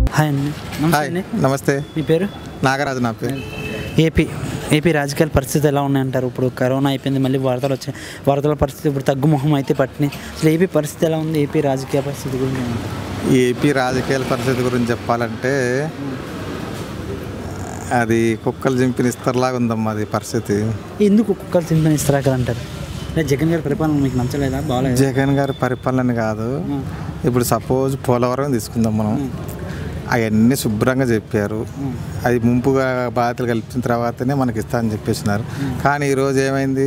Hi అండి నమస్తే hi అండి నమస్తే మీ పేరు నాగరాజు నా పేరు ఏపీ ఏపీ రాజకీయాల పరిస్థితి ఎలా ఉన్నాయంటారు ఇప్పుడు కరోనా అయిపోయింది మళ్ళీ వరదలు వచ్చాయి వరదల పరిస్థితి ఇప్పుడు తగ్గుముఖం అయితే పట్టినాయి అసలు ఏపీ పరిస్థితి ఎలా ఉంది ఏపీ రాజకీయ పరిస్థితి గురించి ఏమంటారు? ఏపీ రాజకీయాల పరిస్థితి గురించి చెప్పాలంటే అది కుక్కలు చింపిన ఇస్తర్లాగా ఉందమ్మా అది పరిస్థితి ఎందుకు కుక్కలు తిందని ఇస్తారా కదా అంటారు అంటే జగన్ గారి పరిపాలన మీకు నచ్చలేదా బాగాలేదు జగన్ గారి పరిపాలన కాదు ఇప్పుడు సపోజ్ పోలవరం తీసుకుందాం మనం అవన్నీ శుభ్రంగా చెప్పారు అది ముంపుగా బాధ్యతలు కల్పించిన తర్వాతనే మనకి ఇస్తా అని చెప్పేసినారు కానీ ఈరోజు ఏమైంది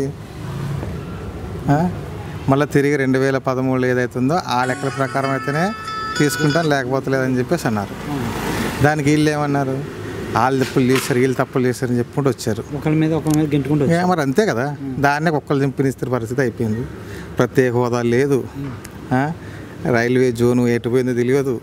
ఆ? మళ్ళీ తిరిగి రెండు వేల పదమూడులో ఏదైతుందో ఆ లెక్కల ప్రకారం అయితేనే తీసుకుంటాం లేకపోతే లేదని చెప్పేసి అన్నారు దానికి వీళ్ళు ఏమన్నారు వాళ్ళు తప్పులు చేశారు వీళ్ళు తప్పులు చేశారు అని చెప్పుకుంటూ వచ్చారు ఒకరి మీద ఒకరి మీద గెంటుకుంటూ ఏ మరి అంతే కదా దాన్నే కుక్కలు చింపినిస్తున్న పరిస్థితి అయిపోయింది ప్రత్యేక హోదా లేదు ఆ? రైల్వే జోను ఎటుపోయిందో తెలియదు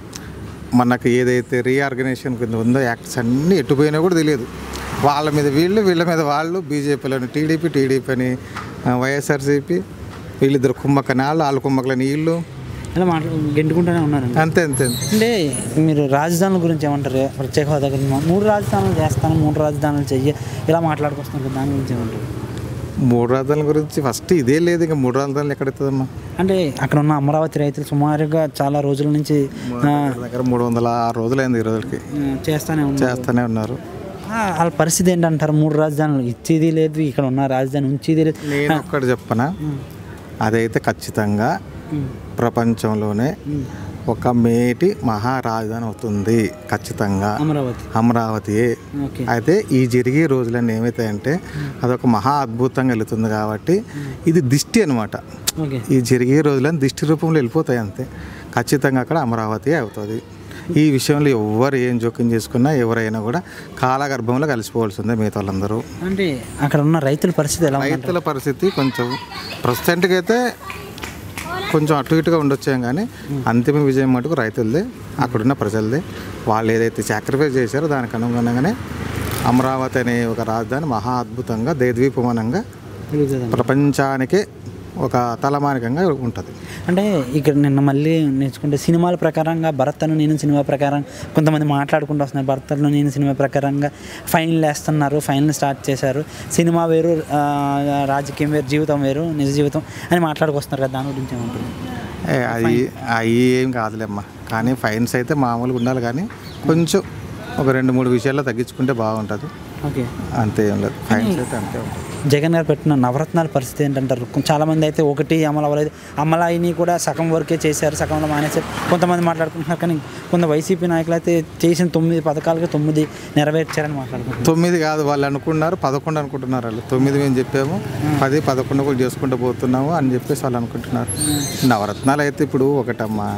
మనకు ఏదైతే రీఆర్గనైజేషన్ కింద ఉందో యాక్ట్స్ అన్నీ ఎటుపోయినా కూడా తెలియదు వాళ్ళ మీద వీళ్ళు వీళ్ళ మీద వాళ్ళు బీజేపీలోని టీడీపీ టీడీపీ అని ఆ, వైఎస్ఆర్సీపీ వీళ్ళిద్దరు కుమ్మక్కని వాళ్ళు వాళ్ళ కుమ్మక్కలని వీళ్ళు అలా మాట్లా గెంటుకుంటూనే ఉన్నారండి అంతే అంతే అంటే మీరు రాజధానుల గురించి ఏమంటారు ప్రత్యేక హోదా గురించి మూడు రాజధానులు చేస్తాను మూడు రాజధానులు చెయ్యి ఇలా మాట్లాడుకొస్తున్నారు కదా, దాని గురించి ఏమంటారు మూడు రాజధానుల గురించి ఫస్ట్ ఇదే లేదు ఇంకా మూడు రాజధానులు ఎక్కడెత్తుందమ్మా అంటే అక్కడ ఉన్న అమరావతి రైతులు సుమారుగా చాలా రోజుల నుంచి ఆ, దగ్గర మూడు వందల ఆరు రోజులైంది ఈ రోజులకి ఆ, చేస్తానే ఉన్నారు చేస్తూనే ఉన్నారు ఆ, వాళ్ళ పరిస్థితి ఏంటంటారు మూడు రాజధానులు ఇచ్చేది లేదు ఇక్కడ ఉన్న రాజధాని ఉంచేది లేదు నేను ఒక్కటి చెప్పనా అదైతే ఖచ్చితంగా ప్రపంచంలోనే ఒక మేటి మహారాజధాని అవుతుంది ఖచ్చితంగా అమరావతి అమరావతియే ఓకే అయితే ఈ జరిగే రోజులన్నీ ఏమవుతాయంటే అదొక మహా అద్భుతంగా వెళుతుంది కాబట్టి ఇది దిష్టి అనమాట ఓకే ఈ జరిగే రోజులని దిష్టి రూపంలో వెళ్ళిపోతాయి అంతే ఖచ్చితంగా అక్కడ అమరావతి అవుతుంది ఈ విషయంలో ఎవరు ఏం జోక్యం చేసుకున్నా ఎవరైనా కూడా కాలగర్భంలో కలిసిపోవాల్సిందే మిగతా వాళ్ళందరూ అంటే అక్కడ ఉన్న రైతుల పరిస్థితి ఎలా ఉంది రైతుల పరిస్థితి కొంచెం ప్రస్తుతానికి అయితే కొంచెం అటు ఇటుగా ఉండొచ్చాం కానీ అంతిమ విజయం మటుకు రైతులదే అక్కడున్న ప్రజలదే వాళ్ళు ఏదైతే సాక్రిఫైస్ చేశారో దానికి అనుగుణంగానే అమరావతి అనే ఒక రాజధాని మహా అద్భుతంగా దేద్వీపమానంగా జరుగుతుందండి. ప్రపంచానికే ఒక తలమానికంగా ఉంటుంది అంటే ఇక్కడ నిన్న మళ్ళీ నేర్చుకుంటే సినిమాల ప్రకారంగా భరత్ అను నేను సినిమా ప్రకారం కొంతమంది మాట్లాడుకుంటూ వస్తున్నారు భరత్ అను నేను సినిమా ప్రకారంగా ఫైనల్ వేస్తున్నారు ఫైనల్ స్టార్ట్ చేశారు సినిమా వేరు ఆ, రాజకీయం వేరు జీవితం వేరు నిజ జీవితం అని మాట్లాడుకొస్తున్నారు కదా దాని గురించి ఏమంటారు ఏ, అది అవి ఏం కాదులేమ్మా కానీ ఫైన్స్ అయితే మామూలుగా ఉండాలి కానీ కొంచెం ఒక రెండు మూడు విషయాల్లో తగ్గించుకుంటే బాగుంటుంది ఓకే అంతే ఏం లేదు ఫైన్స్ అయితే అంతే ఉంటుంది జగన్ గారు పెట్టిన నవరత్నాల పరిస్థితి ఏంటంటారు కొం- చాలామంది అయితే ఒకటి అమలు అవ్వలేదు అమలాయిని కూడా సగం వరకే చేశారు సగంలో మానేశారు కొంతమంది మాట్లాడుకుంటున్నారు కానీ కొంత వైసీపీ నాయకులు అయితే చేసిన తొమ్మిది పథకాలకి తొమ్మిది నెరవేర్చారని మాట్లాడుకుంటున్నారు తొమ్మిది కాదు వాళ్ళు అనుకున్నారు పదకొండు అనుకుంటున్నారు వాళ్ళు తొమ్మిది మేము చెప్పాము పది పదకొండు కూడా చేసుకుంటూ పోతున్నాము అని చెప్పేసి వాళ్ళు అనుకుంటున్నారు నవరత్నాలు అయితే ఇప్పుడు ఒకటమ్మా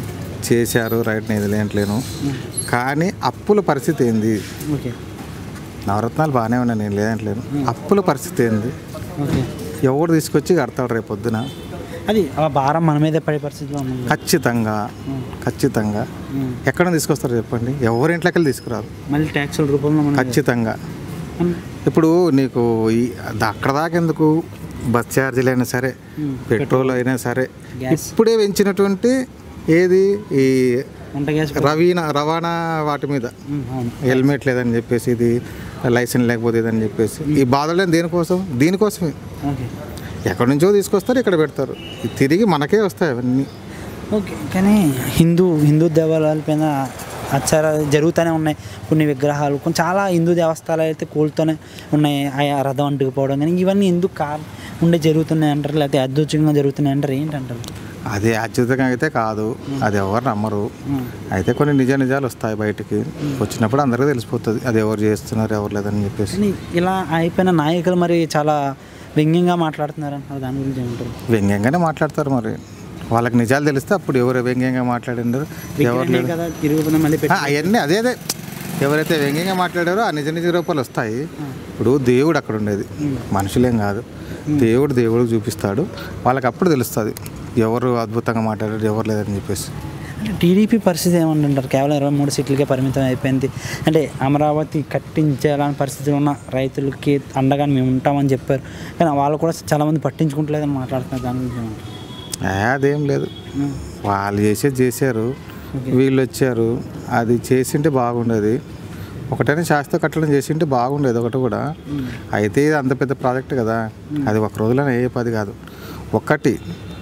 చేశారు రైట్ నేను లేంట్లేను కానీ అప్పుల పరిస్థితి ఏంది ఓకే నవరత్నాలు బాగానే ఉన్నాయి నేను లేదంటలేను అప్పుల పరిస్థితి ఏంది ఓకే ఎవడు తీసుకొచ్చి కడతాడు రేపు పొద్దున అది ఆ భారం మన మీదే పడే పరిస్థితిలో ఉంది ఖచ్చితంగా ఖచ్చితంగా ఉమ్. ఎక్కడ తీసుకొస్తారు చెప్పండి ఎవరి ఇంట్లోకి వెళ్ళి తీసుకురారు మళ్ళీ ట్యాక్సుల రూపంలో మనం ఖచ్చితంగా ఉమ్. ఇప్పుడు నీకు ఈ అది అక్కడ దాకా ఎందుకు బస్ ఛార్జీలు అయినా సరే ఉమ్. పెట్రోల్ అయినా సరే గ్యాస్. ఇప్పుడే పెంచినటువంటి ఏది ఈ వంట గ్యాస్ రవీనా రవాణా వాటి మీద ఉమ్, అవును హెల్మెట్ లేదని చెప్పేసి ఇది లైసెన్స్ లేకపోతే ఇదని చెప్పేసి ఈ బాధలు దేనికోసం దీనికోసమే ఓకే ఎక్కడి నుంచో తీసుకొస్తారు ఇక్కడ పెడతారు ఇది తిరిగి మనకే వస్తాయి అవన్నీ ఓకే కానీ హిందూ హిందూ దేవాలయాల పైన ఆచారాలు జరుగుతూనే ఉన్నాయి కొన్ని విగ్రహాలు కొన్ని చాలా హిందూ దేవస్థానాలు అయితే కూలుతూనే ఉన్నాయి ఆ రథం అంటుకుపోవడం కానీ ఇవన్నీ ఎందుకు కా ఉండే జరుగుతున్నాయి అంటారు లేకపోతే అద్భుతంగా జరుగుతున్నాయి అంటారు ఏంటంటారు అది అత్యుతంగా అయితే కాదు అది ఎవరు నమ్మరు ఉమ్. అయితే కొన్ని నిజ నిజాలు వస్తాయి బయటికి వచ్చినప్పుడు అందరికీ తెలిసిపోతుంది అది ఎవరు చేస్తున్నారు ఎవరు లేదని చెప్పేసి కానీ ఇలా అయిపోయిన నాయకులు మరి చాలా వ్యంగ్యంగా మాట్లాడుతున్నారు అంటారు దాని గురించి ఏమంటారు వ్యంగ్యంగానే మాట్లాడతారు మరి వాళ్ళకి నిజాలు తెలిస్తే అప్పుడు ఎవరు వ్యంగ్యంగా మాట్లాడిండ్రు ఎవరు విగ్రహమే కదా తిరుగుతున్నా మళ్ళీ పెట్టి అవన్నీ అదే అదే ఎవరైతే వ్యంగ్యంగా మాట్లాడారో ఆ నిజ నిజ రూపాలు వస్తాయి ఇప్పుడు దేవుడు అక్కడ ఉండేది మనుషులేం కాదు దేవుడు దేవుడు చూపిస్తాడు వాళ్ళకి అప్పుడు తెలుస్తుంది ఎవరు అద్భుతంగా మాట్లాడారు ఎవరు లేదని చెప్పేసి అంటే టీడీపీ పరిస్థితి ఏమంటుంటారు కేవలం ఇరవై మూడు సీట్లకే పరిమితం అయిపోయింది అంటే అమరావతి కట్టించాలని పరిస్థితి ఉన్న రైతులకి అండగా మేము ఉంటామని చెప్పారు కానీ వాళ్ళు కూడా చాలామంది పట్టించుకుంటలేదని మాట్లాడుతున్నారు దాని గురించి ఏమంటారు? ఏ, అదేం లేదు వాళ్ళు చేసేది చేశారు వీళ్ళు వచ్చారు అది చేసింటే బాగుండేది ఒకటైనా శాస్త్ర కట్టడం చేసింటే బాగుండేది ఒకటి కూడా అయితే ఇది అంత పెద్ద ప్రాజెక్ట్ కదా అది ఒక రోజులోనే అయ్యే పది కాదు ఒకటి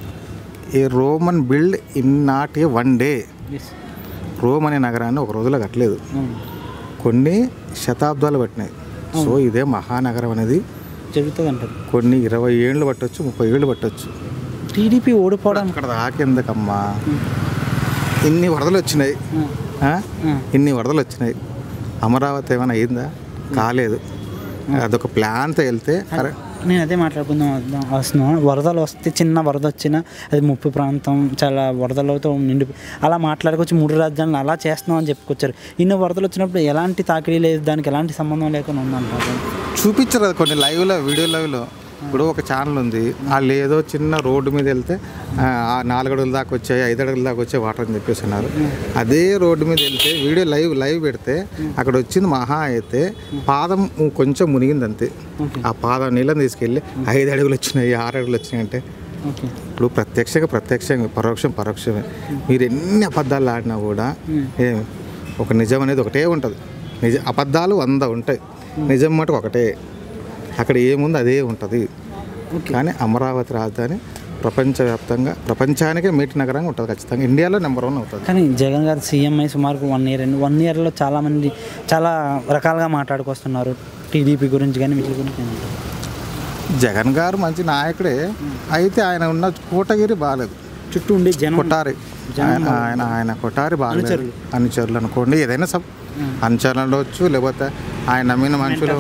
a Roman build in not a one day ఎస్ రోమ్ అనే నగరాన్ని ఒక రోజులో కట్టలేదు అవును కొన్ని శతాబ్దాలు పట్టినాయి సో ఇదే మహానగరం అనేది జరుగుతుంది అంటారు కొన్ని ఇరవై ఏళ్ళు పట్టొచ్చు ముప్పై ఏళ్ళు పట్టొచ్చు టీడీపీ ఓడిపోవడం అక్కడ దాకెందుకమ్మా ఇన్ని వరదలు వచ్చినాయి ఆ? ఇన్ని వరదలు వచ్చినాయి అమరావతి ఏమైనా అయిందా కాలేదు అదొక ప్లాన్తో వెళ్తే అరే నేను అదే మాట్లాడుకుందాం వద్దాం వస్తున్నాను వరదలు వస్తే చిన్న వరద వచ్చినా అది ముప్పు ప్రాంతం చాలా వరదలతో నిండి అలా మాట్లాడుకొచ్చి మూడు రాజ్యాలను అలా చేస్తున్నాం అని చెప్పుకొచ్చారు ఇన్ని వరదలు వచ్చినప్పుడు ఎలాంటి తాకిడి లేదు దానికి ఎలాంటి సంబంధం లేకుండా ఉందంటారు చూపించరు కదా కొన్ని లైవ్లో వీడియో లైవ్లో ఇప్పుడు ఒక ఛానల్ ఉంది వాళ్ళు ఏదో చిన్న రోడ్డు మీద వెళ్తే ఆ, ఆ నాలుగు అడుగుల దాకా వచ్చాయి ఐదు అడుగుల దాకా వచ్చాయి వాటర్ అని చెప్పేసి అన్నారు అదే రోడ్డు మీద వెళ్తే వీడియో లైవ్ లైవ్ పెడితే అక్కడ వచ్చింది మహా అయితే పాదం కొంచెం మునిగింది అంతే ఓకే ఆ పాదం నీళ్ళని తీసుకెళ్ళి ఐదు అడుగులు వచ్చినాయి ఆరు అడుగులు వచ్చినాయి అంటే ఓకే ఇప్పుడు ప్రత్యక్షంగా ప్రత్యక్షంగా పరోక్షం పరోక్షమే మీరు ఎన్ని అబద్ధాలు ఆడినా కూడా ఏం ఒక నిజం అనేది ఒకటే ఉంటుంది నిజ అబద్ధాలు వంద ఉంటాయి నిజం మటుకు ఒకటే అక్కడ ఏముంది అదే ఉంటుంది ఓకే కానీ అమరావతి రాజధాని ప్రపంచవ్యాప్తంగా ప్రపంచానికే మేటి నగరంగా ఉంటుంది ఖచ్చితంగా ఇండియాలో నెంబర్ వన్ అవుతుంది కానీ జగన్ గారు సీఎం అయి సుమారు వన్ ఇయర్ అండి వన్ ఇయర్లో చాలామంది చాలా రకాలుగా మాట్లాడుకొస్తున్నారు టీడీపీ గురించి కానీ వీటి గురించి కానీ. జగన్ గారు మంచి నాయకుడే అయితే ఆయన ఉన్న కోటగిరి బాగాలేదు చుట్టూ ఉండి జనం కొట్టారి ఆయన ఆయన ఆయన కొట్టారి బాగాలేదు అనుచరులు అనుకోండి ఏదైనా సబ్ అనుచరులు ఉండవచ్చు లేకపోతే ఆయన నమ్మిన మనుషులు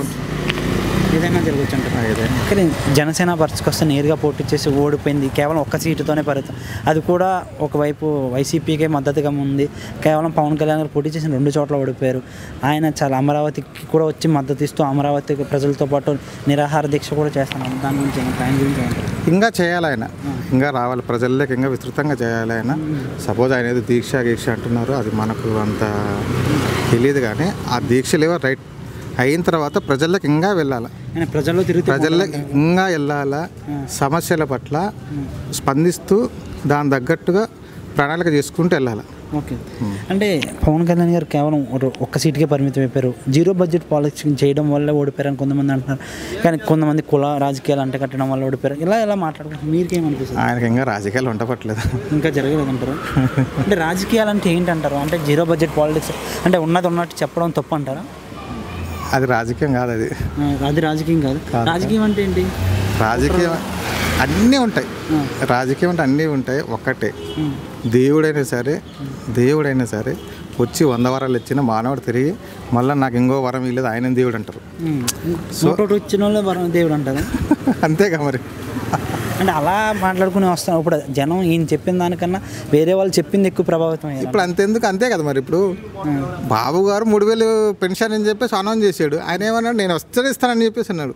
ఏదైనా జరగచ్చు అంటారు ఏదైనా కానీ జనసేన పరిస్థితికి నేరుగా పోటీ చేసి ఓడిపోయింది కేవలం ఒక్క సీటుతోనే పరిమితం అది కూడా ఒకవైపు వైసీపీకే మద్దతుగా ఉంది కేవలం పవన్ కళ్యాణ్ గారు పోటీ చేసిన రెండు చోట్ల ఓడిపోయారు ఆయన చాలా అమరావతికి కూడా వచ్చి మద్దతు ఇస్తూ అమరావతి ప్రజలతో పాటు నిరాహార దీక్ష కూడా చేస్తున్నాను దాని గురించి ఏమంటారు? ఆయన గురించి ఏమంటారు? ఇంకా చేయాలి ఆయన ఇంకా రావాలి ప్రజల్లోకి ఇంకా విస్తృతంగా చేయాలి ఆయన సపోజ్ ఆయన ఏదో దీక్ష గీక్ష అంటున్నారు అది మనకు అంత తెలియదు కానీ ఆ దీక్షలేవో రైట్ అయిన తర్వాత ప్రజల్లోకి ఇంకా వెళ్ళాలి ఆయన ప్రజల్లో తిరుగుతూ ప్రజల్లోకి ఇంకా వెళ్ళాలా సమస్యల పట్ల స్పందిస్తూ దాని తగ్గట్టుగా ప్రణాళిక చేసుకుంటూ వెళ్ళాలి ఓకే అంటే పవన్ కళ్యాణ్ గారు కేవలం ఒక- ఒక్క సీటుకే పరిమితం అయిపోయారు జీరో బడ్జెట్ పాలసీ చేయడం వల్ల ఓడిపోయారని కొంతమంది అంటున్నారు కానీ కొంతమంది కుల రాజకీయాలు అంట కట్టడం వల్ల ఓడిపోయారు ఇలా ఇలా మాట్లాడుకుంటారు మీకేమనిపిస్తుంది ఆయనకి ఇంకా రాజకీయాలు ఉండపట్లేదు ఇంకా జరగలేదు అంటారు అంటే రాజకీయాలు అంటే ఏంటంటారు అంటే జీరో బడ్జెట్ పాలిటిక్స్ అంటే ఉన్నది ఉన్నట్టు చెప్పడం తప్పు అంటారా అది రాజకీయం కాదు అది ఆ, అది రాజకీయం కాదు రాజకీయం అంటే ఏంటి రాజకీయం అన్నీ ఉంటాయి రాజకీయం అంటే అన్నీ ఉంటాయి ఒక్కటే ఉమ్, దేవుడైనా సరే దేవుడైనా సరే వచ్చి వంద వరాలు ఇచ్చిన మానవుడు తిరిగి మళ్ళీ నాకు ఇంకో వరం ఇల్లేదు ఆయన దేవుడు అంటారు ఉమ్. నోటోటి వచ్చిన వాళ్ళే వరం దేవుడు అంటారు అంతేగా మరి అంటే అలా మాట్లాడుకుని వస్తాం ఇప్పుడు జనం ఈయన చెప్పిన దానికన్నా వేరే వాళ్ళు చెప్పింది ఎక్కువ ప్రభావితం అయ్యారు ఇప్పుడు అంతెందుకు అంతే కదా మరి ఇప్పుడు బాబు గారు మూడు వేలు పెన్షన్ అని చెప్పేసి అనౌన్స్ చేశాడు ఆయన ఏమన్నాడు నేను వస్తే ఇస్తానని చెప్పేసి అన్నాడు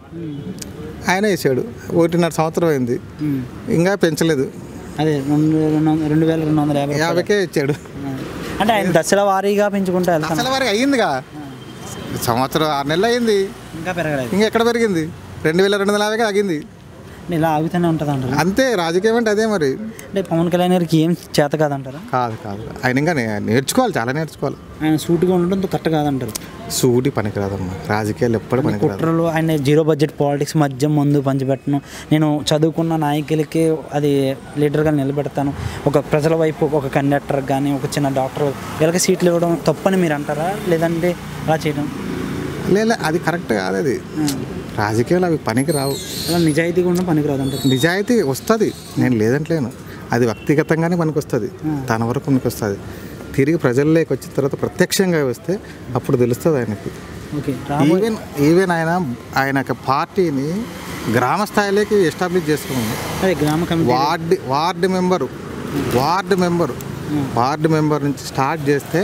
ఆయన వేసాడు ఒకటిన్నర సంవత్సరం అయింది ఉమ్. ఇంకా పెంచలేదు అదే రెండు రెండు వందల- రెండు వేల రెండు వందల యాభై యాభైకే ఇచ్చాడు అంటే ఆయన దశల వారీగా పెంచుకుంటూ వెళ్తాం అసలు వారికి అయ్యిందిగా సంవత్సరం ఆరు నెలలు అయింది ఇంకా పెరగలేదు ఇంకా ఎక్కడ పెరిగింది రెండు వేల రెండు వందల యాభైకి తగ్గింది అంటే ఇలా ఆగుతూనే ఉంటుంది అంటారు అంతే రాజకీయం అంటే అదే మరి అంటే పవన్ కళ్యాణ్ గారికి ఏం చేత కాదంటారా కాదు కాదు ఆయన ఇంకా నే- నేర్చుకోవాలి చాలా నేర్చుకోవాలి ఆయన సూటిగా ఉండడంతో కరెక్ట్ కాదంటారు సూటి పనికిరాదమ్మా రాజకీయాలు ఎప్పుడు పనికిరాదు కుట్రలు ఆయన జీరో బడ్జెట్ పాలిటిక్స్ మధ్య ముందు పంచిపెట్టను నేను చదువుకున్న నాయకులకి అది లీడర్గా నిలబెడతాను ఒక ప్రజల వైపు ఒక కండక్టర్ కానీ ఒక చిన్న డాక్టర్ వీళ్ళకి సీట్లు ఇవ్వడం తప్పని మీరు అంటారా లేదంటే అలా చేయడం లేదు అది కరెక్ట్ కాదు అది రాజకీయాలు అవి పనికి రావు అలా నిజాయితీగా ఉండడం పనికిరాదు అంటారు నిజాయితీ వస్తుంది నేను లేదంటలేను అది వ్యక్తిగతంగానే మనకు వస్తుంది తన వరకు మనకు వస్తుంది తిరిగి ప్రజల్లోకి వచ్చిన తర్వాత ప్రత్యక్షంగా వస్తే అప్పుడు తెలుస్తుంది ఆయనకి ఓకే ఈవెన్ ఈవెన్ ఆయన ఆయన యొక్క పార్టీని గ్రామ స్థాయిలోకి ఎస్టాబ్లిష్ చేసుకున్నాడు అదే గ్రామ committee ward ward member ward member ward member నుంచి స్టార్ట్ చేస్తే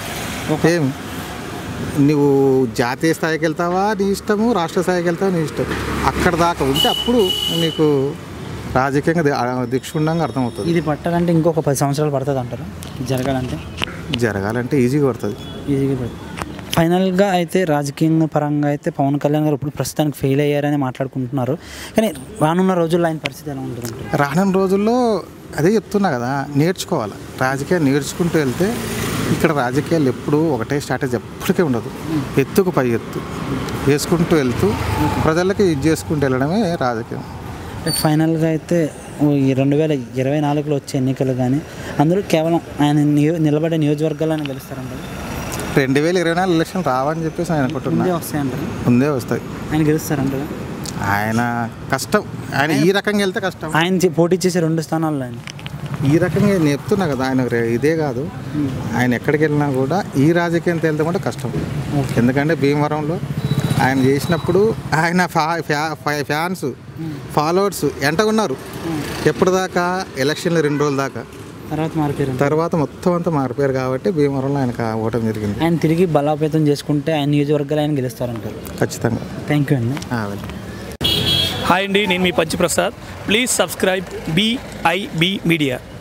ఏం నువ్వు జాతీయ స్థాయికి వెళ్తావా నీ ఇష్టము రాష్ట్ర స్థాయికి వెళ్తావా నీ ఇష్టం అక్కడ దాకా ఉంటే అప్పుడు నీకు రాజకీయంగా ది- ఆ దిక్షుండంగా అర్థమవుతుంది ఇది పట్టాలంటే ఇంకొక పది సంవత్సరాలు పడుతుంది అంటారు ఇది జరగాలంటే జరగాలంటే ఈజీగా పడుతుంది ఈజీగా పడుతుంది ఫైనల్గా అయితే రాజకీయ పరంగా అయితే పవన్ కళ్యాణ్ గారు ఇప్పుడు ప్రస్తుతానికి ఫెయిల్ అయ్యారని మాట్లాడుకుంటున్నారు కానీ రానున్న రోజుల్లో ఆయన పరిస్థితి ఎలా ఉంటుంది అంటారు? రానున్న రోజుల్లో అదే చెప్తున్నా కదా నేర్చుకోవాలి రాజకీయం నేర్చుకుంటూ వెళ్తే ఇక్కడ రాజకీయాలు ఎప్పుడు ఒకటే స్ట్రాటజీ ఎప్పటికీ ఉండదు ఎత్తుకు పై ఎత్తు వేసుకుంటూ వెళ్తూ ప్రజలకి ఇది చేసుకుంటూ వెళ్ళడమే రాజకీయం ఫైనల్గా అయితే ఈ రెండు వేల ఇరవై నాలుగులో వచ్చే ఎన్నికలు కానీ అందరూ కేవలం ఆయన నియో- నిలబడే నియోజకవర్గాలను గెలుస్తారంటారు రెండు వేల ఇరవై నాలుగు ఎలక్షన్ రావని చెప్పేసి ఆయన అనుకుంటున్నా ముందే వస్తాయంటారు ముందే వస్తాయి ఆయన గెలుస్తారంటారు ఆయన కష్టం ఆయన ఈ రకంగా వెళ్తే కష్టం ఆయన చే- పోటీ చేసే రెండు స్థానాల్లో ఆయన ఈ రకంగా నేను చెప్తున్నా కదా ఆయన రే- ఇదే కాదు ఆయన ఎక్కడికి వెళ్ళినా కూడా ఈ రాజకీయం తేలితే కూడా కష్టం ఎందుకంటే భీమవరంలో ఆయన చేసినప్పుడు ఆయన ఫా ఫ్యా- ఫా- ఫ్యాన్స్ ఫాలోవర్స్ ఎంట ఉన్నారు ఎప్పటిదాకా ఎలక్షన్లు రెండు రోజుల దాకా తర్వాత మారిపోయారు తర్వాత మొత్తం అంతా మారిపోయారు కాబట్టి భీమవరంలో ఆయనకు ఆ ఓటమి జరిగింది ఆయన తిరిగి బలోపేతం చేసుకుంటే ఆయన నియోజకవర్గాలు ఆయన గెలుస్తారంటారు ఖచ్చితంగా థ్యాంక్ యూ అండి ఆ, వెల్. హాయ్ అండి నేను మీ Panchi Prasad please subscribe BIB media